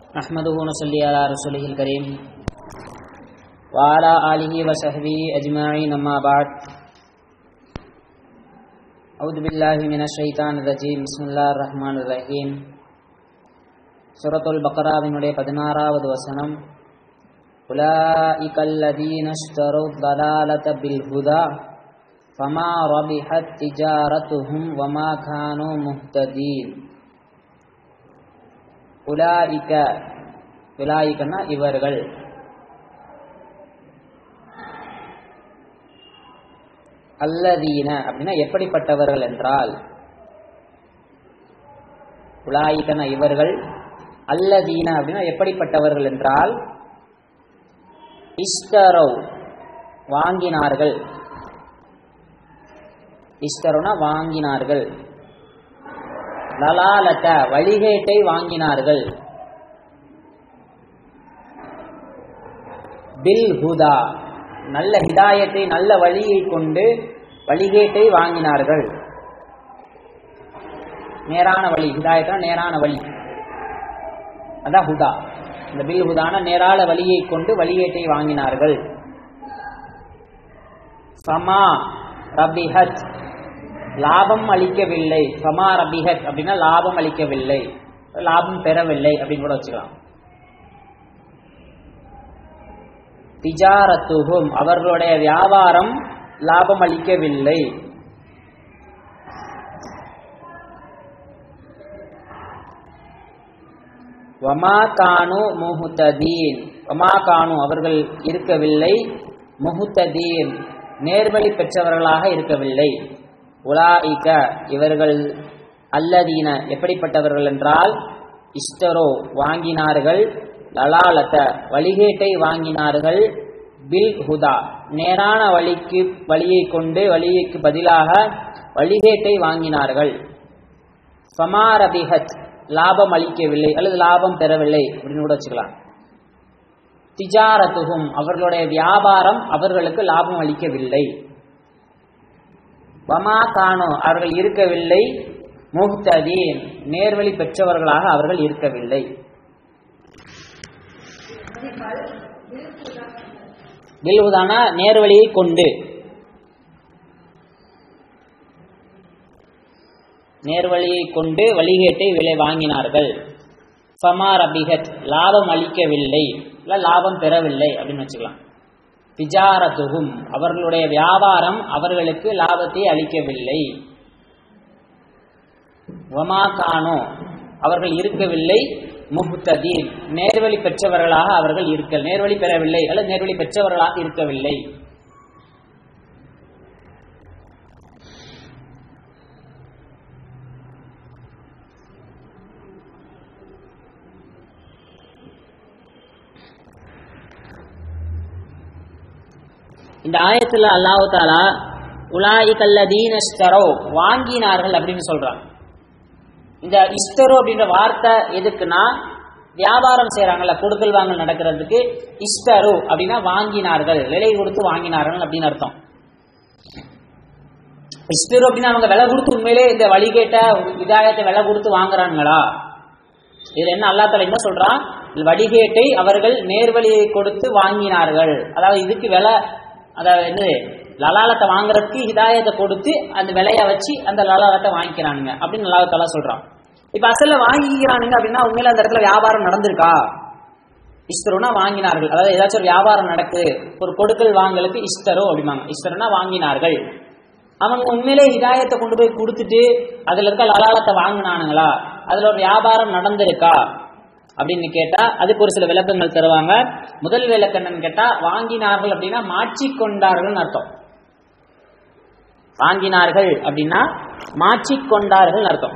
نحمده ونصلي على رسوله الكريم وعلى آله وصحبه أجمعين أما بعد أعوذ بالله من الشيطان الرجيم بسم الله الرحمن الرحيم சூரத்துல் பக்ராவினுடைய பதினாறாவது வசனம் உலாஇக அல்லதீன اشتروا الضلالة بالهدى فما ربحت تجارتهم وما كانوا مهتدين உலாயிக்க உலாயிக்கன்னா இவர்கள் அல்லதீன அப்படின்னா எப்படிப்பட்டவர்கள் என்றால் உலாயிக்கன இவர்கள் அல்லதீன அப்படின்னா எப்படிப்பட்டவர்கள் என்றால் இஸ்தரோ வாங்கினார்கள் இஸ்தரோனா வாங்கினார்கள் லலாலத வழிகேட்டை வாங்கினார்கள் பில் ஹுதா நல்ல ஹிதாயத்தை நல்ல வழியை கொண்டு வழிகேட்டை வாங்கினார்கள் நேரான வழி ஹிதாயத்னா நேரான வழி அதான் ஹுதா இந்த பில் ஹுதான நேரான வழியை கொண்டு வழிகேட்டை வாங்கினார்கள் சமா ரபிஹத் லாபம் அளிக்கவில்லை சமா ரபிஹத் அப்படின்னா லாபம் அளிக்கவில்லை லாபம் பெறவில்லை அப்படின்னு கூட வச்சுக்கலாம் திஜாரத்துகும் அவர்களுடைய வியாபாரம் லாபம் அளிக்கவில்லை வமா கானு முஹுத்ததீன் வமா கானு அவர்கள் இருக்கவில்லை முஹுத்ததீன் நேர்வழி பெற்றவர்களாக இருக்கவில்லை உலாயிக்க இவர்கள் அல்லதீன எப்படிப்பட்டவர்கள் என்றால் இஸ்டரோ வாங்கினார்கள் லலாலத்த வழிகேட்டை வாங்கினார்கள் பில் ஹுதா நேரான வழிக்கு வழியை கொண்டு வழிக்கு பதிலாக வழிகேட்டை வாங்கினார்கள் சமாரபிஹத் லாபம் அளிக்கவில்லை அல்லது லாபம் பெறவில்லை அப்படின்னு கூட வச்சுக்கலாம் திஜாரத்துகும் அவர்களுடைய வியாபாரம் அவர்களுக்கு லாபம் அளிக்கவில்லை வமா கானோ அவர்கள் இருக்கவில்லை முஹ்ததீன் நேர்வழி பெற்றவர்களாக அவர்கள் இருக்கவில்லை பில்ஹுதான நேர்வழியை கொண்டு நேர்வழியை கொண்டு வழிகேட்டை விலை வாங்கினார்கள் சமார் அபிகத் லாபம் அளிக்கவில்லை இல்லை லாபம் பெறவில்லை அப்படின்னு வச்சுக்கலாம் திஜாரத்துகும் அவர்களுடைய வியாபாரம் அவர்களுக்கு லாபத்தை அளிக்கவில்லை வமா கானோ அவர்கள் இருக்கவில்லை முஹ்ததீன் நேர்வழி பெற்றவர்களாக அவர்கள் இருக்க நேர்வழி பெறவில்லை அல்லது நேர்வழி பெற்றவர்களாக இருக்கவில்லை இந்த ஆயத்துல அல்லாஹு தாலா உலாயிகல்லதீன இஸ்தரோ வாங்கினார்கள் அப்படின்னு சொல்றாங்க இந்த இஸ்தரோ அப்படின்ற வார்த்தை எதுக்குன்னா வியாபாரம் செய்யறாங்கல்ல கொடுக்கல் வாங்கல் நடக்கிறதுக்கு இஸ்தரு அப்படின்னா வாங்கினார்கள் விலை கொடுத்து வாங்கினார்கள் அப்படின்னு அர்த்தம் இஸ்தரு அப்படின்னா அவங்க விலை கொடுத்து உண்மையிலே இந்த வழிகேட்ட விதாயத்தை விலை கொடுத்து வாங்குறாங்களா இதுல என்ன அல்லா தலை என்ன சொல்றான் வழிகேட்டை அவர்கள் நேர்வழியை கொடுத்து வாங்கினார்கள் அதாவது இதுக்கு விலை அதாவது என்னது லலாலத்தை வாங்குறதுக்கு ஹிதாயத்தை கொடுத்து அந்த விலைய வச்சு அந்த லலாலத்தை வாங்கிக்கிறானுங்க அப்படின்னு நல்லாத்தலா சொல்றான் இப்ப அசல்ல வாங்கிக்கிறானுங்க அப்படின்னா உண்மையில அந்த இடத்துல வியாபாரம் நடந்திருக்கா இஸ்தருனா வாங்கினார்கள் அதாவது ஏதாச்சும் ஒரு வியாபாரம் நடக்குது ஒரு கொடுக்கல் வாங்கலுக்கு இஸ்தரோ அப்படிம்பாங்க இஸ்தருனா வாங்கினார்கள் அவங்க உண்மையிலே ஹிதாயத்தை கொண்டு போய் கொடுத்துட்டு அதுல இருக்க லலாலத்தை வாங்கினானுங்களா அதுல ஒரு வியாபாரம் நடந்திருக்கா அப்படின்னு கேட்டா அதுக்கு ஒரு சில விளக்கங்கள் தருவாங்க முதல் விளக்கம் கேட்டா வாங்கினார்கள் அப்படின்னா மாற்றிக்கொண்டார்கள் அர்த்தம் வாங்கினார்கள் அப்படின்னா மாற்றிக்கொண்டார்கள் அர்த்தம்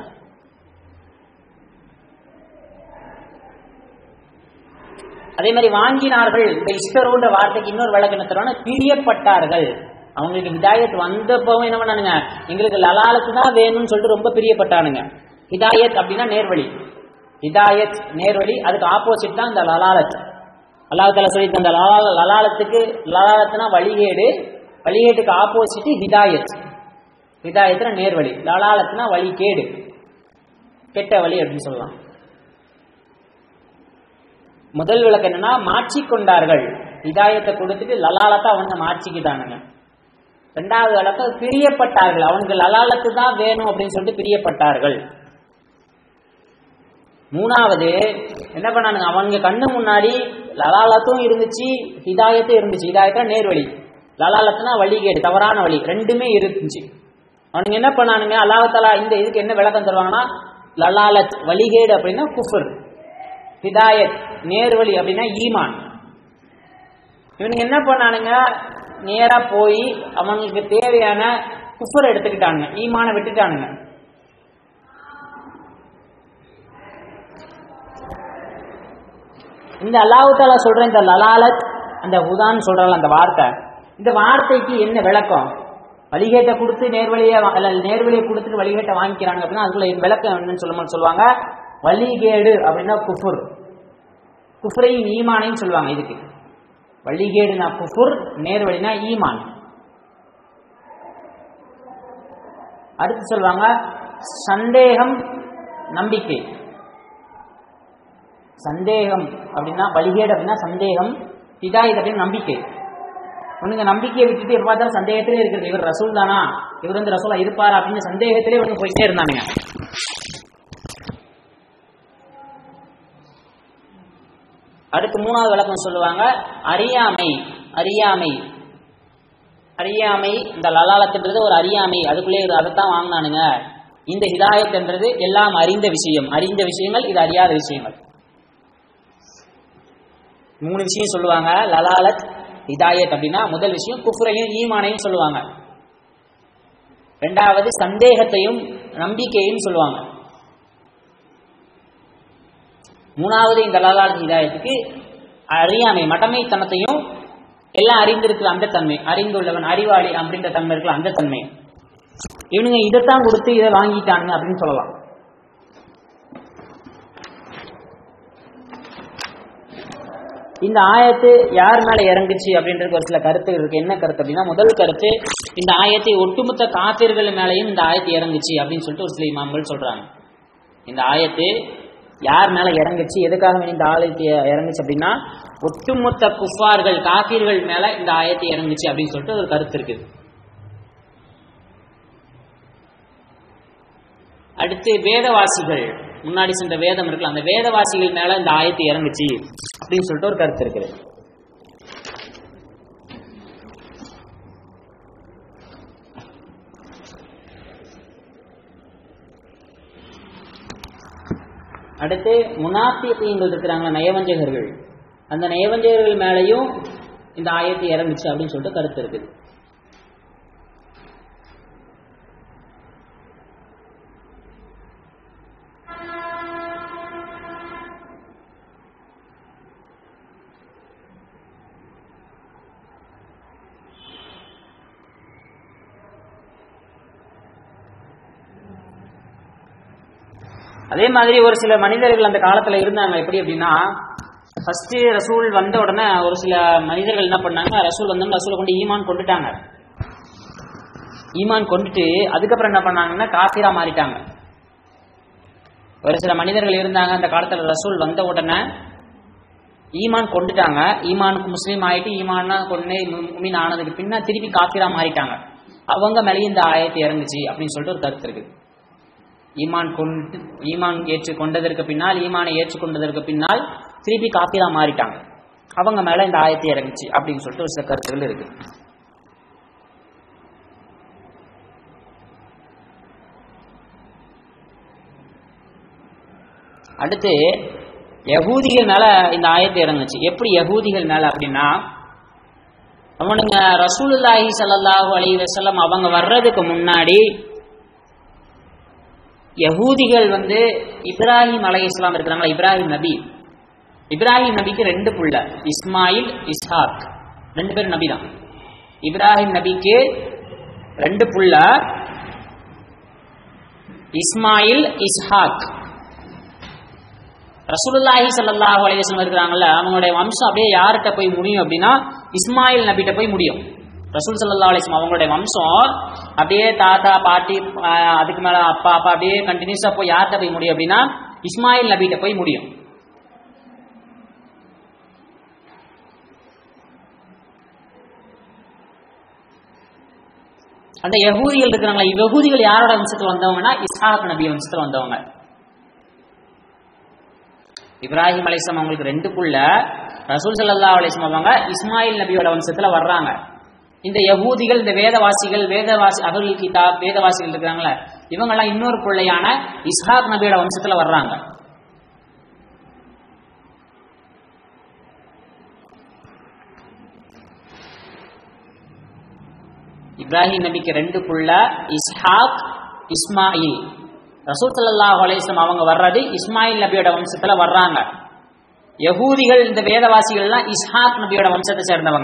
அதே மாதிரி வாங்கினார்கள் இந்த இஸ்டரோன்ற வார்த்தைக்கு இன்னொரு விளக்கம் என்ன தருவாங்க பிரியப்பட்டார்கள் அவங்களுக்கு ஹிதாயத் வந்தப்பவும் என்ன பண்ணானுங்க எங்களுக்கு லலாலத்து தான் வேணும்னு சொல்லிட்டு ரொம்ப பிரியப்பட்டானுங்க ஹிதாயத் அப்படின்னா நேர்வழி ஹிதாயத் நேர்வழி அதுக்கு ஆப்போசிட் தான் இந்த லலாலத் அல்லாஹ் தலா சொல்லி அந்த லலால லலாலத்துக்கு லலாலத்துனா வழிகேடு வழிகேட்டுக்கு ஆப்போசிட் ஹிதாயத் ஹிதாயத்துல நேர்வழி லலாலத்துனா வழிகேடு கெட்ட வழி அப்படின்னு சொல்லலாம் முதல் விளக்கம் என்னன்னா மாற்றிக்கொண்டார்கள் இதாயத்தை கொடுத்துட்டு லலாலத்தை அவங்க மாற்றிக்கிட்டானுங்க ரெண்டாவது விளக்கம் பிரியப்பட்டார்கள் அவனுக்கு லலாலத்து தான் வேணும் அப்படின்னு சொல்லிட்டு பிரியப்பட்டார்கள் மூணாவது என்ன பண்ணானுங்க அவங்க கண்ணு முன்னாடி லலாலத்தும் இருந்துச்சு ஹிதாயத்தும் இருந்துச்சு ஹிதாயத்தா நேர்வழி லலாலத்துனா வழிகேடு தவறான வழி ரெண்டுமே இருந்துச்சு அவனுங்க என்ன பண்ணானுங்க அல்லாஹாலா இந்த இதுக்கு என்ன விளக்கம் தருவாங்கன்னா லலாலத் வழிகேடு அப்படின்னா குஃபர் ஹிதாயத் நேர்வழி அப்படின்னா ஈமான் இவனுங்க என்ன பண்ணானுங்க நேரா போய் அவங்களுக்கு தேவையான குஃபர் எடுத்துக்கிட்டானுங்க ஈமான விட்டுட்டானுங்க இந்த அல்லாஹு தாலா சொல்ற இந்த லலாலத் அந்த ஹுதான்னு சொல்றாங்க அந்த வார்த்தை இந்த வார்த்தைக்கு என்ன விளக்கம் வழிகேட்டை கொடுத்து நேர்வழியை வா- அல்ல நேர்வழியை கொடுத்துட்டு வழிகேட்டை வாங்கிக்கிறாங்க அப்படின்னா அதுக்குள்ள விளக்கம் என்னன்னு சொல்லும்போது சொல்லுவாங்க வழிகேடு அப்படின்னா குஃபுர் குஃபுரையும் ஈமானையும் சொல்லுவாங்க இதுக்கு வழிகேடுனா குஃபுர் நேர்வழினா ஈமான் அடுத்து சொல்லுவாங்க சந்தேகம் நம்பிக்கை சந்தேகம் அப்படின்னா வழிகேடு அப்படின்னா சந்தேகம் ஹிதாயத் அப்படின்னு நம்பிக்கை உனக்கு நம்பிக்கையை விட்டுட்டு எப்ப பார்த்தாலும் சந்தேகத்திலே இருக்கிறது இவர் ரசூல் தானா இவர் வந்து ரசூலா இருப்பாரா அப்படின்னு சந்தேகத்திலே இவங்க போயிட்டே இருந்தானுங்க அடுத்து மூணாவது விளக்கம் சொல்லுவாங்க அறியாமை அறியாமை அறியாமை இந்த லலாலத்துன்றது ஒரு அறியாமை அதுக்குள்ளே இது அதைத்தான் வாங்கினானுங்க இந்த ஹிதாயத்ன்றது எல்லாம் அறிந்த விஷயம் அறிந்த விஷயங்கள் இது அறியாத விஷயங்கள் மூணு விஷயம் சொல்லுவாங்க லலாலத் ஹிதாயத் அப்படின்னா முதல் விஷயம் குஃப்ரையும் ஈமானையும் சொல்லுவாங்க ரெண்டாவது சந்தேகத்தையும் நம்பிக்கையும் சொல்லுவாங்க மூணாவது இந்த லலாலத் ஹிதாயத்துக்கு அறியாமை மடமைத்தனத்தையும் எல்லாம் அறிந்திருக்கிற அந்த தன்மை அறிந்துள்ளவன் அறிவாளி அப்படின்ற தன்மை இருக்கிற அந்த தன்மை இவனுங்க இதைத்தான் கொடுத்து இதை வாங்கிட்டானுங்க அப்படின்னு சொல்லலாம் இந்த ஆயத்து யார் மேல இறங்குச்சு அப்படின்றது ஒரு சில கருத்து இருக்கு என்ன கருத்து அப்படின்னா முதல் கருத்து இந்த ஆயத்தை ஒட்டுமொத்த காப்பீர்கள் மேலையும் இந்த ஆயத்து இறங்குச்சு அப்படின்னு சொல்லிட்டு ஒரு சில இமாம்கள் சொல்றாங்க இந்த ஆயத்து யார் மேல இறங்குச்சு எதுக்காக வேண்டி இந்த ஆயத்து இறங்குச்சு அப்படின்னா ஒட்டுமொத்த குஃபார்கள் காப்பீர்கள் மேல இந்த ஆயத்து இறங்குச்சு அப்படின்னு சொல்லிட்டு ஒரு கருத்து இருக்குது அடுத்து வேதவாசிகள் முன்னாடி சென்ற வேதம் இருக்குல்ல அந்த வேதவாசிகள் மேல இந்த ஆயத்து இறங்குச்சு அப்படின்னு சொல்லிட்டு ஒரு கருத்து இருக்குது அடுத்து முனாஃபிகீன்கள் இருக்கிறாங்க நயவஞ்சகர்கள் அந்த நயவஞ்சகர்கள் மேலேயும் இந்த ஆயத்து இறங்குச்சு அப்படின்னு சொல்லிட்டு கருத்து இருக்குது அதே மாதிரி ஒரு சில மனிதர்கள் அந்த காலத்துல இருந்தாங்க எப்படி அப்படின்னா ஃபர்ஸ்ட் ரசூல் வந்த உடனே ஒரு சில மனிதர்கள் என்ன பண்ணாங்க ரசூல் வந்தோம் ரசூலை கொண்டு ஈமான் கொண்டுட்டாங்க ஈமான் கொண்டுட்டு அதுக்கப்புறம் என்ன பண்ணாங்கன்னா காஃபிரா மாறிட்டாங்க ஒரு சில மனிதர்கள் இருந்தாங்க அந்த காலத்துல ரசூல் வந்த உடனே ஈமான் கொண்டுட்டாங்க ஈமானுக்கு முஸ்லீம் ஆயிட்டு ஈமானா கொண்டு முமின் ஆனதுக்கு பின்னா திருப்பி காஃபிரா மாறிட்டாங்க அவங்க மேலேயும் இந்த ஆயத்து இறங்குச்சு அப்படின்னு சொல்லிட்டு ஒரு கருத்து இருக்குது ஈமான் கொண்டு ஈமான் ஏற்று கொண்டதற்கு பின்னால் ஈமானை ஏற்றுக்கொண்டதற்கு பின்னால் திருப்பி காப்பீரா மாறிட்டாங்க அவங்க மேல இந்த ஆயத்தை இறங்குச்சு அப்படின்னு சொல்லிட்டு ஒரு சில கருத்துகள் இருக்கு அடுத்து யகூதிகள் மேல இந்த ஆயத்தை இறங்குச்சு எப்படி யகூதிகள் மேல அப்படின்னா அவனுங்க ரசூலுல்லாஹி ஸல்லல்லாஹு அலைஹி வஸல்லம் அவங்க வர்றதுக்கு முன்னாடி யகூதிகள் வந்து இப்ராஹிம் அலை இஸ்லாம் இருக்கிறாங்களா இப்ராஹிம் நபி இப்ராஹிம் நபிக்கு ரெண்டு புள்ள இஸ்மாயில் இஸ்ஹாக் ரெண்டு பேரும் நபி தான் இப்ராஹிம் நபிக்கு ரெண்டு புள்ள இஸ்மாயில் இஸ்ஹாக் ரசூலுல்லாஹி ஸல்லல்லாஹு அலைஹி வஸல்லம் இருக்கிறாங்கல்ல அவங்களுடைய வம்சம் அப்படியே யார்கிட்ட போய் முடியும் அப்படின்னா இஸ்மாயில் நபிட்ட போய் முடியும் ரசூல் ஸல்லல்லாஹு அலைஹி வஸல்லம் அவங்களுடைய வம்சம் அப்படியே தாத்தா பாட்டி ஆஹ், அதுக்கு மேல அப்பா அப்பா அப்படியே கண்டினியூஸா போய் யார்கிட்ட போய் முடியும் அப்படின்னா இஸ்மாயில் நபிட்ட போய் முடியும் அந்த யகூதிகள் இருக்கிறாங்களா யகூதிகள் யாரோட வம்சத்துல வந்தவங்கன்னா இஸ்ஹாக் நபி வம்சத்துல வந்தவங்க இப்ராஹிம் அலைஸ்லாம் அவங்களுக்கு ரெண்டு புள்ள ரசூல் சல்லா அலிஸ்லாம் அவங்க இஸ்மாயில் நபியோட வம்சத்துல வர்றாங்க இந்த யகூதிகள் இந்த வேதவாசிகள் வேதவாசி அகல் கிதாப் வேதவாசிகள் இருக்கிறாங்களே இவங்கெல்லாம் இன்னொரு பிள்ளையான இஸ்ஹாக் நபியோட வம்சத்துல வர்றாங்க இப்ராஹிம் நபிக்கு ரெண்டு புள்ள இஸ்ஹாக் இஸ்மாயில் ரசூல் சல்லாஹ் அலிஸ்லாம் அவங்க வர்றது இஸ்மாயில் நபியோட வம்சத்துல வர்றாங்க யகூதிகள் இந்த வேதவாசிகள்லாம் இஸ்ஹாக் நபியோட வம்சத்தை சேர்ந்தவங்க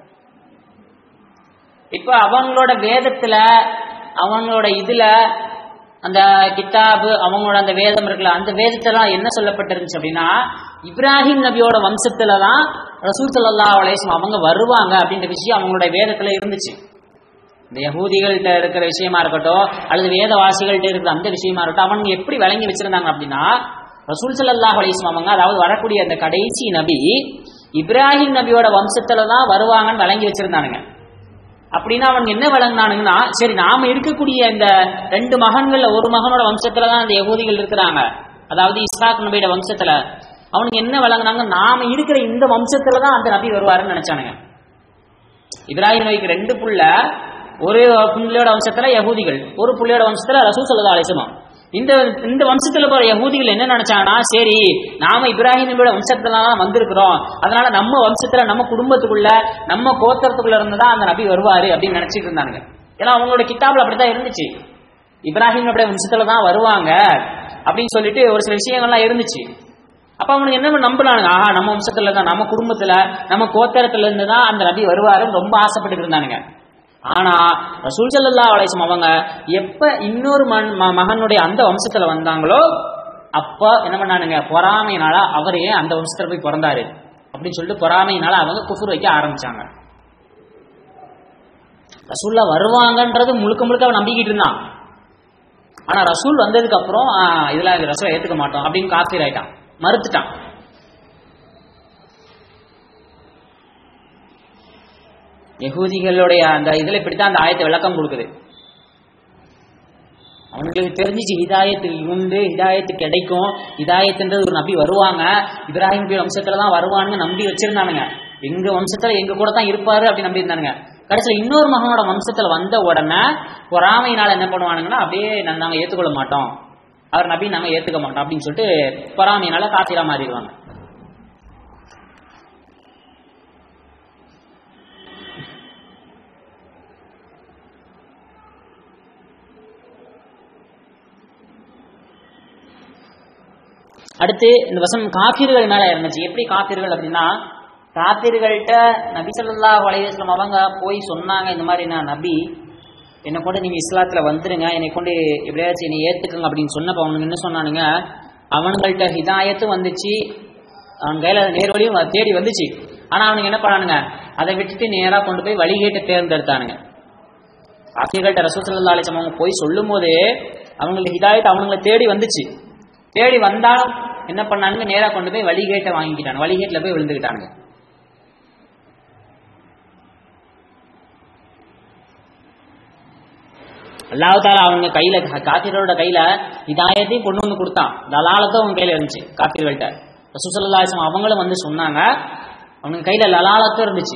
இப்ப அவங்களோட வேதத்துல அவங்களோட இதுல அந்த கித்தாபு அவங்களோட அந்த வேதம் இருக்குல்ல அந்த வேதத்தெல்லாம் என்ன சொல்லப்பட்டிருந்துச்சு அப்படின்னா இப்ராஹிம் நபியோட வம்சத்துல தான் ரசூல் சல்லா அலேஸ்லாம் அவங்க வருவாங்க அப்படின்ற விஷயம் அவங்களோட வேதத்துல இருந்துச்சு இந்த யகூதிகள்கிட்ட இருக்கிற விஷயமா இருக்கட்டும் அல்லது வேதவாசிகள்கிட்ட இருக்கிற அந்த விஷயமா இருக்கட்டும் அவங்க எப்படி விளங்கி வச்சிருந்தாங்க அப்படின்னா ரசூல் சல்லாஹ் அலிஸ்லாம் அவங்க அதாவது வரக்கூடிய அந்த கடைசி நபி இப்ராஹிம் நபியோட வம்சத்துல தான் வருவாங்கன்னு விளங்கி வச்சிருந்தானுங்க அப்படின்னா அவங்க என்ன விளங்கினானுங்கன்னா சரி நாம இருக்கக்கூடிய இந்த ரெண்டு மகன்கள்ல ஒரு மகனோட வம்சத்துல தான் அந்த யகூதிகள் இருக்கிறாங்க அதாவது இஸ்லாக் நபியோட வம்சத்துல அவனுக்கு என்ன விளங்குனாங்க நாம இருக்கிற இந்த வம்சத்துல தான் அந்த நபி வருவாருன்னு நினைச்சானுங்க இப்ராஹிம் நபிக்கு ரெண்டு புள்ள ஒரு புள்ளையோட வம்சத்துல யகூதிகள் ஒரு புள்ளையோட வம்சத்துல ரசூல் சல்லா அலிசமாம் இந்த இந்த வம்சத்துல போற யகூதிகள் என்ன நினைச்சாங்கன்னா சரி நாம இப்ராஹிம் நபியோட வம்சத்துல தான் வந்திருக்கிறோம் அதனால நம்ம வம்சத்துல நம்ம குடும்பத்துக்குள்ள நம்ம கோத்திரத்துக்குள்ள இருந்துதான் அந்த நபி வருவாரு அப்படின்னு நினைச்சிட்டு இருந்தானுங்க ஏன்னா அவங்களோட கித்தாப்ல அப்படித்தான் இருந்துச்சு இப்ராஹிம் நபியோட வம்சத்துல தான் வருவாங்க அப்படின்னு சொல்லிட்டு ஒரு சில விஷயங்கள்லாம் இருந்துச்சு அப்ப அவனுக்கு என்ன நம்பினானுங்க ஆஹா நம்ம வம்சத்துல தான் நம்ம குடும்பத்துல நம்ம கோத்தரத்துல இருந்து தான் அந்த நபி வருவாருன்னு ரொம்ப ஆசைப்பட்டு இருந்தானுங்க ஆனா ரசூல் சல்லா அலைசம் அவங்க எப்ப இன்னொரு மன் மகனுடைய அந்த வம்சத்துல வந்தாங்களோ அப்ப என்ன பண்ணானுங்க பொறாமையினால அவரே அந்த வம்சத்துல போய் பிறந்தாரு அப்படின்னு சொல்லிட்டு பொறாமையினால அவங்க குஃபுர் வைக்க ஆரம்பிச்சாங்க ரசூல்லா வருவாங்கன்றது முழுக்க முழுக்க அவன் நம்பிக்கிட்டு இருந்தான் ஆனா ரசூல் வந்ததுக்கு அப்புறம் இதுல ரசூலை ஏத்துக்க மாட்டோம் அப்படின்னு காப்பீர் ஆயிட்டான் மறுத்துட்டான் யகூதிகளுடைய அந்த இதுல இப்படித்தான் அந்த ஆயத்தை விளக்கம் கொடுக்குது அவங்களுக்கு தெரிஞ்சிச்சு ஹிதாயத்து உண்டு ஹிதாயத்து கிடைக்கும் ஹிதாயத்துன்றது ஒரு நபி வருவாங்க இப்ராஹிம் நபி வம்சத்துல தான் வருவான்னு நம்பி வச்சிருந்தானுங்க எங்க வம்சத்துல எங்க கூட தான் இருப்பாரு அப்படின்னு நம்பி இருந்தானுங்க கடைசியில் இன்னொரு மகனோட வம்சத்துல வந்த உடனே பொறாமையினால என்ன பண்ணுவானுங்கன்னா அப்படியே நாங்க ஏத்துக்கொள்ள மாட்டோம் அவர் நபி நாங்க ஏத்துக்க மாட்டோம் அப்படின்னு சொல்லிட்டு பொறாமையினால காத்திரா மாறிடுவாங்க அடுத்து இந்த வசம் காப்பீர்கள் மேல இருந்துச்சு எப்படி காப்பீர்கள் அப்படின்னா காப்பீர்கள்ட்ட நபி சொல்லா வலையம் அவங்க போய் சொன்னாங்க இந்த மாதிரி நான் நபி என்னை கொண்டு நீங்க இஸ்லாத்துல வந்துருங்க என்னை கொண்டு எப்படியாச்சும் என்னை ஏத்துக்குங்க அப்படின்னு சொன்னப்ப அவனுக்கு என்ன சொன்னானுங்க அவனுங்கள்ட்ட ஹிதாயத்தும் வந்துச்சு அவன் கையில நேர்வழியும் தேடி வந்துச்சு ஆனா அவனுங்க என்ன பண்ணானுங்க அதை விட்டுட்டு நேரா கொண்டு போய் வழிகேட்டை தேர்ந்தெடுத்தானுங்க காப்பீர்கள்ட்ட ரசூசல்லா அலிசம் அவங்க போய் சொல்லும் போதே அவங்களுக்கு ஹிதாயத்து அவனுங்களை தேடி வந்துச்சு தேடி வந்தாலும் என்ன பண்ணானுங்க நேரா கொண்டு போய் வழிகேட்டை வாங்கிக்கிட்டாங்க வழிகேட்டில் போய் விழுந்துக்கிட்டானுங்க அல்லாஹால அவங்க கையில காத்திரோட கையில இதாயத்தையும் கொண்டு வந்து கொடுத்தான் லலாலத்தும் அவங்க கையில இருந்துச்சு காத்திர்கள்ட்ட ரசூசல்லாசம் அவங்களும் வந்து சொன்னாங்க அவங்க கையில லலாலத்தும் இருந்துச்சு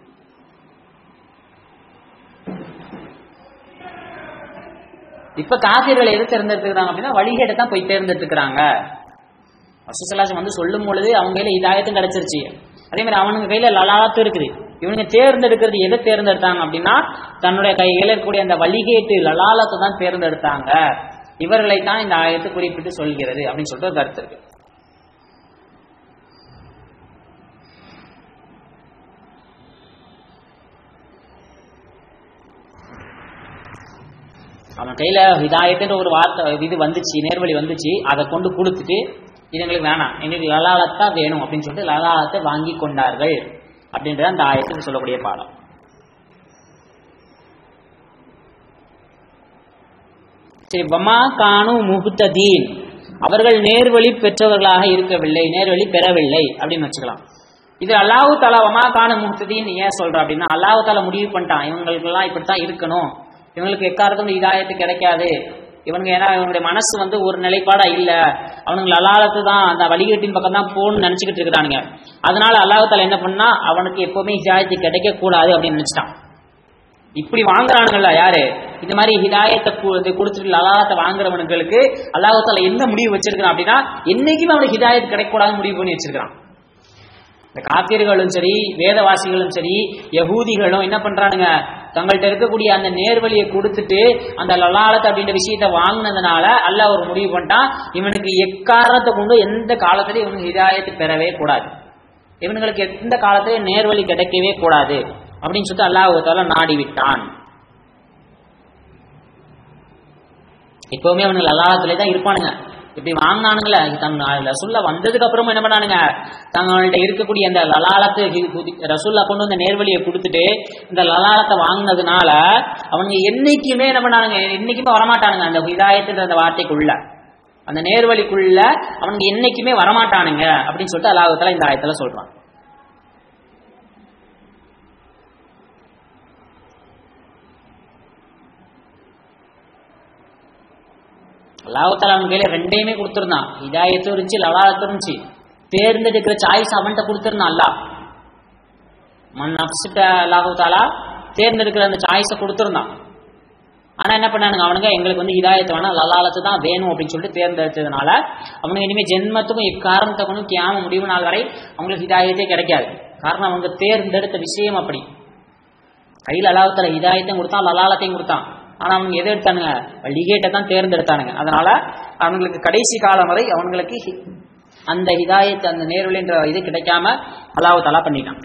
இப்ப காபிர்கள் எது தேர்ந்தெடுத்துக்கிறாங்க அப்படின்னா வழிகேட்டை தான் போய் தேர்ந்தெடுத்துக்கிறாங்க ரசூசல்லாசம் வந்து சொல்லும் பொழுது அவங்க கையில இதாயத்தும் கிடைச்சிருச்சு அதே மாதிரி அவனுங்க கையில லலாலத்தும் இருக்குது இவனுங்க தேர்ந்தெடுக்கிறது எதை தேர்ந்தெடுத்தாங்க அப்படின்னா தன்னுடைய கையில இருக்கக்கூடிய அந்த வழிகேட்டு லலாலத்தை தான் தேர்ந்தெடுத்தாங்க இவர்களை தான் இந்த ஆயத்தை குறிப்பிட்டு சொல்கிறது அப்படின்னு சொல்லிட்டு ஒரு கருத்து இருக்கு அவன் கையில ஹிதாயத்துன்ற ஒரு வார்த்தை இது வந்துச்சு நேர்வழி வந்துச்சு அதை கொண்டு கொடுத்துட்டு இது எங்களுக்கு வேணாம் எங்களுக்கு லலாலத்தா வேணும் அப்படின்னு சொல்லிட்டு லலாலத்தை வாங்கி கொண்டார்கள் அப்படின்றது அந்த ஆயத்துக்கு சொல்லக்கூடிய பாடம் சரி வமா கானு முகுத்ததீன் அவர்கள் நேர்வழி பெற்றவர்களாக இருக்கவில்லை நேர்வழி பெறவில்லை அப்படின்னு வச்சுக்கலாம் இது அல்லாஹு தாலா வமா கானு முகுத்ததீன் ஏன் சொல்ற அப்படின்னா அல்லாஹு தாலா முடிவு பண்ணிட்டான் இவங்களுக்கெல்லாம் இப்படித்தான் இருக்கணும் இவங்களுக்கு எக்காரத்தும் இதாயத்து கிடைக்காது இவனுங்க ஏன்னா இவனுடைய மனசு வந்து ஒரு நிலைப்பாடா இல்ல அவனுங்க அல்லாலத்து தான் அந்த வழிகேட்டின் பக்கம் தான் போகணும்னு நினைச்சுக்கிட்டு இருக்கிறானுங்க அதனால அல்லாஹால என்ன பண்ணா அவனுக்கு எப்பவுமே ஹிதாயத்து கிடைக்க கூடாது அப்படின்னு நினைச்சிட்டான் இப்படி வாங்குறானுங்கல்ல யாரு இந்த மாதிரி ஹிதாயத்தை கொடுத்துட்டு அல்லாஹத்தை வாங்குறவனுங்களுக்கு அல்லாஹால என்ன முடிவு வச்சிருக்கான் அப்படின்னா என்னைக்குமே அவனுக்கு ஹிதாயத் கிடைக்கூடாதுன்னு முடிவு பண்ணி வச்சிருக்கான் இந்த காத்தியர்களும் சரி வேதவாசிகளும் சரி யகூதிகளும் என்ன பண்றானுங்க தங்கள்கிட்ட இருக்கக்கூடிய அந்த நேர்வழியை கொடுத்துட்டு அந்த லலாலத் அப்படின்ற விஷயத்த வாங்கினதுனால அல்ல ஒரு முடிவு பண்ணிட்டான் இவனுக்கு எக்காரணத்தை கொண்டு எந்த காலத்திலையும் இவனுக்கு ஹிதாயத்து பெறவே கூடாது இவனுங்களுக்கு எந்த காலத்திலையும் நேர்வழி கிடைக்கவே கூடாது அப்படின்னு சொல்லிட்டு அல்லாஹால நாடி விட்டான் எப்பவுமே அவனுக்கு லலாலத்திலே தான் இருப்பானுங்க இப்படி வாங்கினானுங்களே தன் ரசுல்லா வந்ததுக்கு அப்புறமும் என்ன பண்ணானுங்க தங்கள்கிட்ட இருக்கக்கூடிய அந்த லலாலத்து ரசுல்லா கொண்டு வந்த நேர்வழியை கொடுத்துட்டு இந்த லலாலத்தை வாங்கினதுனால அவங்க என்னைக்குமே என்ன பண்ணானுங்க என்னைக்குமே வரமாட்டானுங்க அந்த இதாயத்துன்ற அந்த வார்த்தைக்குள்ள அந்த நேர்வழிக்குள்ள அவனுங்க என்னைக்குமே வரமாட்டானுங்க அப்படின்னு சொல்லிட்டு அல்லாஹால இந்த ஆயத்துல சொல்றான் அல்லாஹால அவன் கையில ரெண்டையுமே கொடுத்துருந்தான் இதாயத்தும் இருந்துச்சு லலாலத்தும் இருந்துச்சு தேர்ந்தெடுக்கிற சாய்ஸ் அவன்கிட்ட கொடுத்துருந்தான் அல்லா மண் அப்சிட்ட அல்லாஹு தாலா தேர்ந்தெடுக்கிற அந்த சாய்ஸை கொடுத்துருந்தான் ஆனா என்ன பண்ணானுங்க அவனுங்க எங்களுக்கு வந்து இதாயத்து வேணா லலாலத்து தான் வேணும் அப்படின்னு சொல்லிட்டு தேர்ந்தெடுத்ததுனால அவனுங்க இனிமே ஜென்மத்துக்கும் இக்காரணத்தை கொண்டு கியாம முடிவு நாள் வரை அவங்களுக்கு இதாயத்தே கிடைக்காது காரணம் அவங்க தேர்ந்தெடுத்த விஷயம் அப்படி கையில் அலாவத்தில் இதாயத்தையும் கொடுத்தான் லலாலத்தையும் கொடுத்தான் ஆனா அவங்க எதை எடுத்தானுங்க வழிகேட்டை தான் தேர்ந்தெடுத்தானுங்க அதனால அவங்களுக்கு கடைசி காலம் வரை அவங்களுக்கு அந்த ஹிதாயத்து அந்த நேர்வழின்ற இது கிடைக்காம அல்லாஹ் தலா பண்ணிட்டான்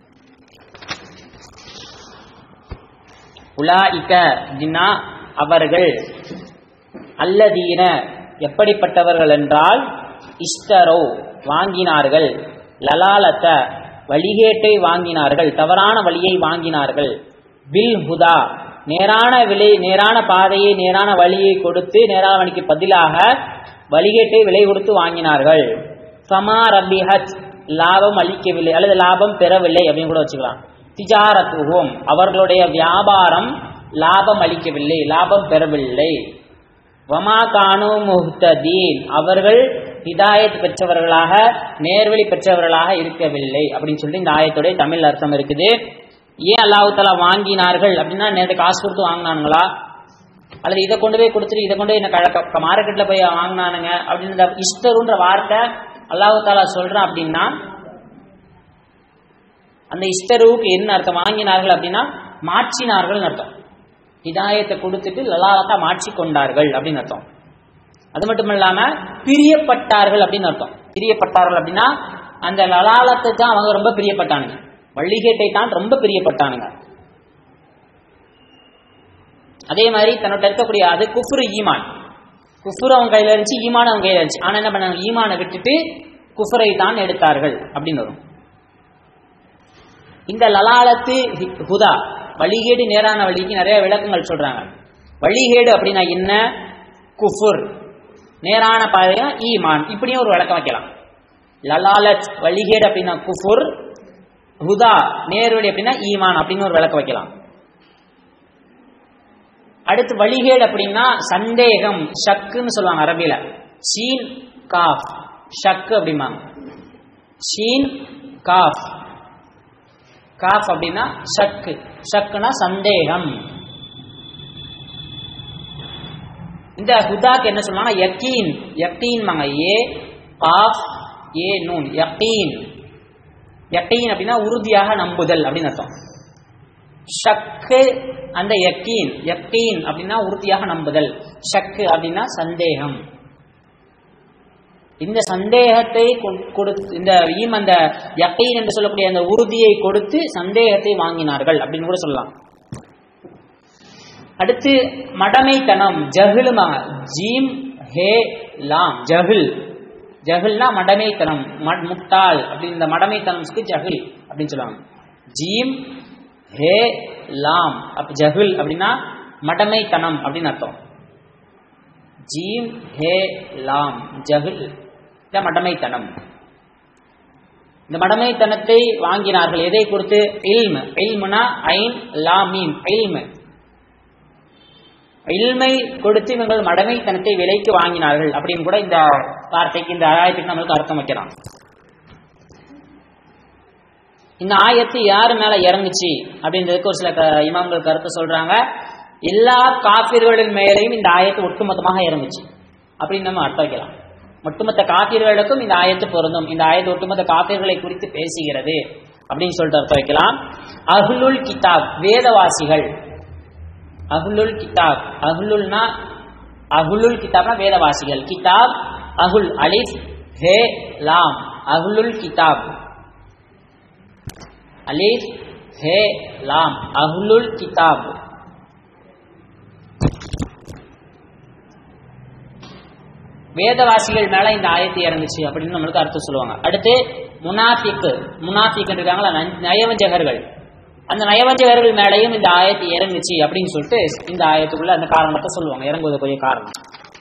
உலாஇக ஜின்னா அவர்கள் அல்லதீன எப்படிப்பட்டவர்கள் என்றால் இஸ்தரோ வாங்கினார்கள் லலாலத்த வழிகேட்டை வாங்கினார்கள் தவறான வழியை வாங்கினார்கள் பில் ஹுதா நேரான விலை நேரான பாதையை நேரான வழியை கொடுத்து நேரான வழிக்கு பதிலாக வழிகேட்டை விலை கொடுத்து வாங்கினார்கள் சமா ரபிஹத் லாபம் அளிக்கவில்லை அல்லது லாபம் பெறவில்லை அப்படின்னு கூட வச்சுக்கலாம் திஜாரத்துவோம் அவர்களுடைய வியாபாரம் லாபம் அளிக்கவில்லை லாபம் பெறவில்லை வமா கானு முஹ்ததீன் அவர்கள் ஹிதாயத் பெற்றவர்களாக நேர்வழி பெற்றவர்களாக இருக்கவில்லை அப்படின்னு சொல்லி இந்த ஆயத்துடைய தமிழ் அர்த்தம் இருக்குது ஏன் அல்லாஹு தலா வாங்கினார்கள் அப்படின்னா நேரத்தை காசு கொடுத்து வாங்கினானுங்களா அல்லது இதை கொண்டு போய் கொடுத்துட்டு இதை கொண்டு போய் என்ன மார்க்கெட்டில் போய் வாங்கினானுங்க அப்படின்ற இஸ்தருன்ற வார்த்தை அல்லாஹு தாலா சொல்றான் அப்படின்னா அந்த இஸ்தருவுக்கு என்ன அர்த்தம் வாங்கினார்கள் அப்படின்னா மாற்றினார்கள் அர்த்தம் ஹிதாயத்தை கொடுத்துட்டு லலாலத்தா மாற்றி கொண்டார்கள் அப்படின்னு அர்த்தம் அது மட்டும் இல்லாம பிரியப்பட்டார்கள் அப்படின்னு அர்த்தம் பிரியப்பட்டார்கள் அப்படின்னா அந்த லலாலத்தை தான் அவங்க ரொம்ப பிரியப்பட்டானுங்க வள்ளிகேட்டை தான் ரொம்ப பிரியப்பட்டானுங்க அதே மாதிரி தன்னோட இருக்கக்கூடிய அது குஃப்ரு ஈமான் குஃபுர் அவங்க கையில இருந்துச்சு ஈமான் அவங்க கையில இருந்துச்சு ஆனா என்ன பண்ணாங்க ஈமானை விட்டுட்டு குஃபரை தான் எடுத்தார்கள் அப்படின்னு வரும் இந்த லலாலத்து ஹுதா வழிகேடு நேரான வழிக்கு நிறைய விளக்கங்கள் சொல்றாங்க வழிகேடு அப்படின்னா என்ன குஃபுர் நேரான பாதையா ஈமான் இப்படியும் ஒரு விளக்கம் வைக்கலாம் லலாலத் வழிகேடு அப்படின்னா குஃபுர் ஹுதா நேர்வழி அப்படின்னா ஈமான் அப்படின்னு ஒரு விளக்கம் வைக்கலாம் அடுத்து வழிகேடு அப்படின்னா சந்தேகம் ஷக்குன்னு சொல்லுவாங்க அரபியில ஷீன் காஃப் ஷக்கு அப்படிம்பாங்க ஷீன் காஃப் காஃப் அப்படின்னா ஷக்கு ஷக்குனா சந்தேகம் இந்த ஹுதாக்கு என்ன சொல்லுவாங்க யக்கீன் யக்கீன் ஏ காஃப் ஏ நூன் யக்கீன் யக்கீன் அப்படின்னா உறுதியாக நம்புதல் அப்படின்னு அர்த்தம் ஷக்கு அந்த யக்கீன் யக்கீன் அப்படின்னா உறுதியாக நம்புதல் ஷக்கு அப்படின்னா சந்தேகம் இந்த சந்தேகத்தை கொடுத்து இந்த ஈம் அந்த யக்கீன் என்று சொல்லக்கூடிய அந்த உறுதியை கொடுத்து சந்தேகத்தை வாங்கினார்கள் அப்படின்னு கூட சொல்லலாம் அடுத்து மடமைத்தனம் ஜஹிலுமாங்க ஜீம் ஹே லாம் ஜஹில் ஜஹில்னா மடமைத்தனம் முட்டாள் அப்படின்னு இந்த மடமைத்தனம்ஸ்க்கு ஜஹில் அப்படின்னு சொல்லுவாங்க ஜீம் ஹே லாம் அப்ப ஜஹில் அப்படின்னா மடமைத்தனம் அப்படின்னு அர்த்தம் ஜீம் ஹே லாம் ஜஹில் இந்த மடமைத்தனம் இந்த மடமைத்தனத்தை வாங்கினார்கள் எதை கொடுத்து இல்ம் இல்முனா ஐன் லாமீம் இல்ம் இல்மை கொடுத்து இவங்கள் மடமைத்தனத்தை விலைக்கு வாங்கினார்கள் அப்படின்னு கூட இந்த வார்த்தைக்கு இந்த ஆயத்துக்கு நம்மளுக்கு அர்த்தம் வைக்கிறான் இந்த ஆயத்து யாரு மேல இறங்குச்சு அப்படின்றதுக்கு ஒரு சில க- இமாம்கள் கருத்து சொல்றாங்க எல்லா காப்பீர்களின் மேலேயும் இந்த ஆயத்து ஒட்டுமொத்தமாக இறங்குச்சு அப்படின்னு நம்ம அர்த்தம் வைக்கலாம் ஒட்டுமொத்த காப்பீர்களுக்கும் இந்த ஆயத்து பொருந்தும் இந்த ஆயத்து ஒட்டுமொத்த காப்பீர்களை குறித்து பேசுகிறது அப்படின்னு சொல்லிட்டு அர்த்தம் வைக்கலாம் அஹ்லுல் கிதாப் வேதவாசிகள் அஹ்லுல் கிதாப் அஹ்லுல்னா அஹ்லுல் கிதாப்னா வேதவாசிகள் கிதாப் அஹுல் அலிஃப் ஹே லாம் அஹ்லுல் கிதாப் அலிஃப் ஹே லாம் அஹ்லுல் கிதாப் வேதவாசிகள் மேல இந்த ஆயத்து இறங்குச்சு அப்படின்னு நம்மளுக்கு அர்த்தம் சொல்லுவாங்க அடுத்து முனாஃபிக்கு முனாஃபிக் இருக்காங்களா ந- நயவஞ்சகர்கள் அந்த நயவஞ்சகர்கள் மேலையும் இந்த ஆயத்து இறங்குச்சு அப்படின்னு சொல்லிட்டு இந்த ஆயத்துக்குள்ள அந்த காரணத்தை சொல்லுவாங்க இறங்குவதற்குரிய காரணம்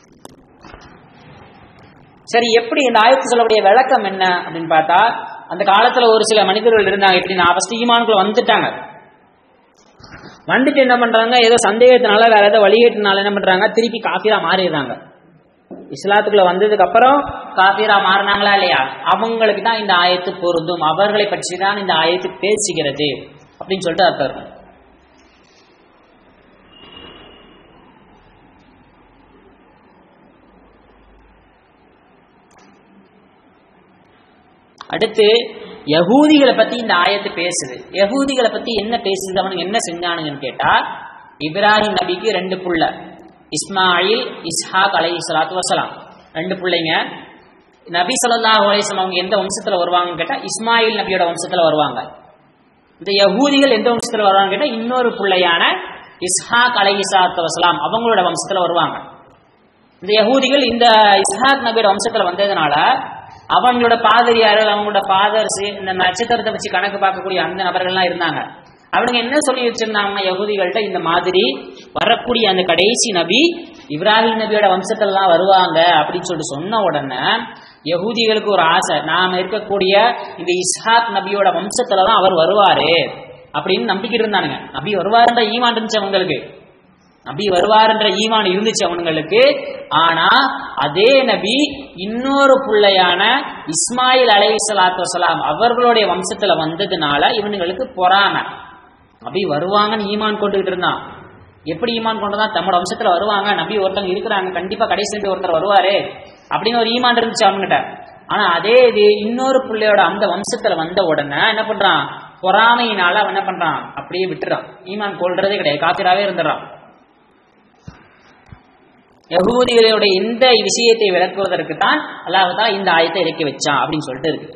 சரி எப்படி இந்த ஆயத்து சொல்லக்கூடிய விளக்கம் என்ன அப்படின்னு பார்த்தா அந்த காலத்துல ஒரு சில மனிதர்கள் இருந்தாங்க இப்படி நான் ஃபர்ஸ்ட் ஈமான்குள்ள வந்துட்டாங்க வந்துட்டு என்ன பண்றாங்க ஏதோ சந்தேகத்தினால வேற ஏதோ வழிகேட்டினால என்ன பண்றாங்க திருப்பி காஃபிரா மாறிடுறாங்க இஸ்லாத்துக்குள்ள வந்ததுக்கு அப்புறம் காஃபிரா மாறினாங்களா இல்லையா அவங்களுக்கு தான் இந்த ஆயத்து பொருந்தும் அவர்களை பற்றி தான் இந்த ஆயத்து பேசுகிறது அப்படின்னு சொல்லிட்டு அர்த்தம் இருக்கும் அடுத்து யகூதிகளை பத்தி இந்த ஆயத்து பேசுது யகூதிகளை பத்தி என்ன பேசுது அவனுக்கு என்ன செஞ்சானுங்கன்னு கேட்டா இப்ராஹிம் நபிக்கு ரெண்டு புள்ள இஸ்மாயில் இஸ்ஹாக் அலை சலாத்து வசலாம் ரெண்டு பிள்ளைங்க நபி ஸல்லல்லாஹு அலைஹி வஸல்லம் அவங்க எந்த வம்சத்துல வருவாங்கன்னு கேட்டா இஸ்மாயில் நபியோட வம்சத்துல வருவாங்க இந்த யகூதிகள் எந்த வம்சத்துல வருவாங்கன்னு கேட்டா இன்னொரு பிள்ளையான இஸ்ஹாக் அலை சலாத்து வசலாம் அவங்களோட வம்சத்துல வருவாங்க இந்த யகூதிகள் இந்த இஸ்ஹாக் நபியோட வம்சத்துல வந்ததுனால அவங்களோட பாதிரியார்கள் அவங்களோட ஃபாதர்ஸ் இந்த நட்சத்திரத்தை வச்சு கணக்கு பார்க்கக்கூடிய அந்த நபர்கள்லாம் இருந்தாங்க அவனுங்க என்ன சொல்லி வச்சிருந்தாங்கன்னா யகூதிகள்ட்ட இந்த மாதிரி வரக்கூடிய அந்த கடைசி நபி இப்ராஹிம் நபியோட வம்சத்திலலாம் வருவாங்க அப்படின்னு சொல்லிட்டு சொன்ன உடனே யகூதிகளுக்கு ஒரு ஆசை நாம இருக்கக்கூடிய இந்த இஸ்ஹாக் நபியோட வம்சத்துல தான் அவர் வருவாரு அப்படின்னு நம்பிக்கிட்டு இருந்தானுங்க நபி வருவாருன்ற ஈமான் இருந்துச்சு அவங்களுக்கு நபி வருவார்ன்ற ஈமான் இருந்துச்சு அவனுங்களுக்கு ஆனா அதே நபி இன்னொரு பிள்ளையான இஸ்மாயில் அலை சலாத்து வசலாம் அவர்களுடைய வம்சத்துல வந்ததுனால இவனுங்களுக்கு பொறாம நபி வருவாங்கன்னு ஈமான் கொண்டுகிட்டு இருந்தான் எப்படி ஈமான் கொண்டுதான் தம்மோட வம்சத்துல வருவாங்க நபி ஒருத்தவங்க இருக்கிறாங்க கண்டிப்பா கடைசி நபி ஒருத்தர் வருவாரு அப்படின்னு ஒரு ஈமான் இருந்துச்சு அவன்கிட்ட ஆனா அதே இது இன்னொரு பிள்ளையோட அந்த வம்சத்துல வந்த உடனே என்ன பண்றான் பொறாமையினால அவன் என்ன பண்றான் அப்படியே விட்டுறான் ஈமான் கொள்றதே கிடையாது காத்திராவே இருந்துடுறான் யகூதிகளுடைய இந்த விஷயத்தை விளக்குவதற்கு தான் அல்லாஹ் இந்த ஆயத்தை இறக்கி வச்சான் அப்படின்னு சொல்லிட்டு இருக்கு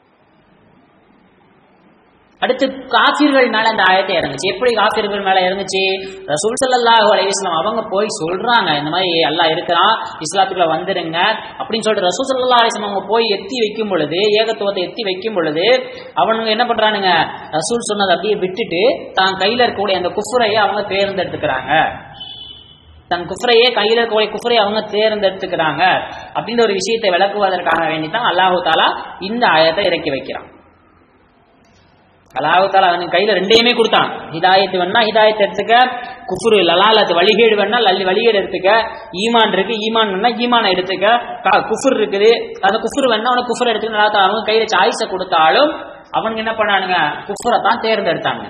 அடுத்து காஃபிர்கள் மேல அந்த ஆயத்தை இறங்குச்சு எப்படி காஃபிர்கள் மேல இறங்குச்சு ரசூல் ஸல்லல்லாஹு அலைஹி வஸல்லம் அவங்க போய் சொல்றாங்க இந்த மாதிரி அல்லாஹ் இருக்கிறான் இஸ்லாத்துக்குள்ள வந்துருங்க அப்படின்னு சொல்லிட்டு ரசூல் ஸல்லல்லாஹு அலைஹி வஸல்லம் அவங்க போய் எத்தி வைக்கும் பொழுது ஏகத்துவத்தை எத்தி வைக்கும் பொழுது அவனுங்க என்ன பண்றானுங்க ரசூல் சொன்னதை அப்படியே விட்டுட்டு தான் கையில இருக்கக்கூடிய அந்த குஃபுரையை அவங்க தேர்ந்தெடுத்துக்கிறாங்க தன் குஃப்ரையே கையில் இருக்கக்கூடிய குஃப்ரை அவங்க தேர்ந்தெடுத்துக்கிறாங்க அப்படின்ற ஒரு விஷயத்தை விளக்குவதற்காக வேண்டி தான் அல்லாஹு தாலா இந்த ஆயத்தை இறக்கி வைக்கிறான் அல்லாஹு தாலா அவனுக்கு கையில ரெண்டையுமே கொடுத்தான் ஹிதாயத்து வேணா ஹிதாயத்தை எடுத்துக்க குஃபுரு லலாலத்து வழிகேடு வேணா லல்லி வழிகேடு எடுத்துக்க ஈமான் இருக்கு ஈமான் வேணா ஈமானை எடுத்துக்க க- குஃபுர் இருக்குது அந்த குஃபுர் வேணா அவனுக்கு குஃபுர் எடுத்துக்க நல்லா அவங்க கையில சாய்ஸை கொடுத்தாலும் அவனுக்கு என்ன பண்ணானுங்க குஃபுரை தான் தேர்ந்தெடுத்தாங்க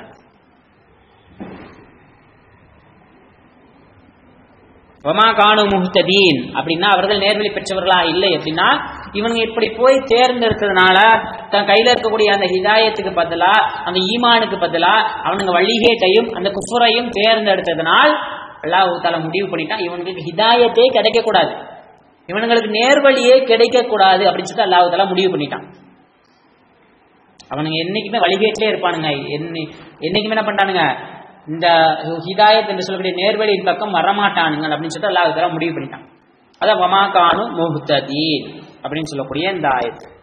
வமா காணு முஹ்ததீன் அப்படின்னா அவர்கள் நேர்வழி பெற்றவர்களா இல்லை அப்படின்னா இவனுங்க இப்படி போய் தேர்ந்தெடுத்ததுனால தன் கையில இருக்கக்கூடிய அந்த ஹிதாயத்துக்கு பதிலா அந்த ஈமானுக்கு பதிலா அவனுங்க வழிகேட்டையும் அந்த குஃபுரையும் தேர்ந்தெடுத்ததனால் அல்லாஹ் தால முடிவு பண்ணிட்டான் இவனுங்களுக்கு ஹிதாயத்தே கிடைக்க கூடாது இவனுங்களுக்கு நேர்வழியே கிடைக்க கூடாது அப்படின்னு சொல்லிட்டு அல்லாஹ் தாலா முடிவு பண்ணிட்டான் அவனுங்க என்னைக்குமே வழிகேட்டிலே இருப்பானுங்க என்னை என்னைக்குமே என்ன பண்றானுங்க இந்த ஹிதாயத் என்று சொல்லக்கூடிய நேர்வழியின் பக்கம் வரமாட்டானுங்க அப்படின்னு சொல்லிட்டு அல்லாஹ் தஆலா முடிவு பண்ணிட்டான் அதான் வமாகானு முஹ்ததீன் அப்படின்னு சொல்லக்கூடிய இந்த ஆயத்து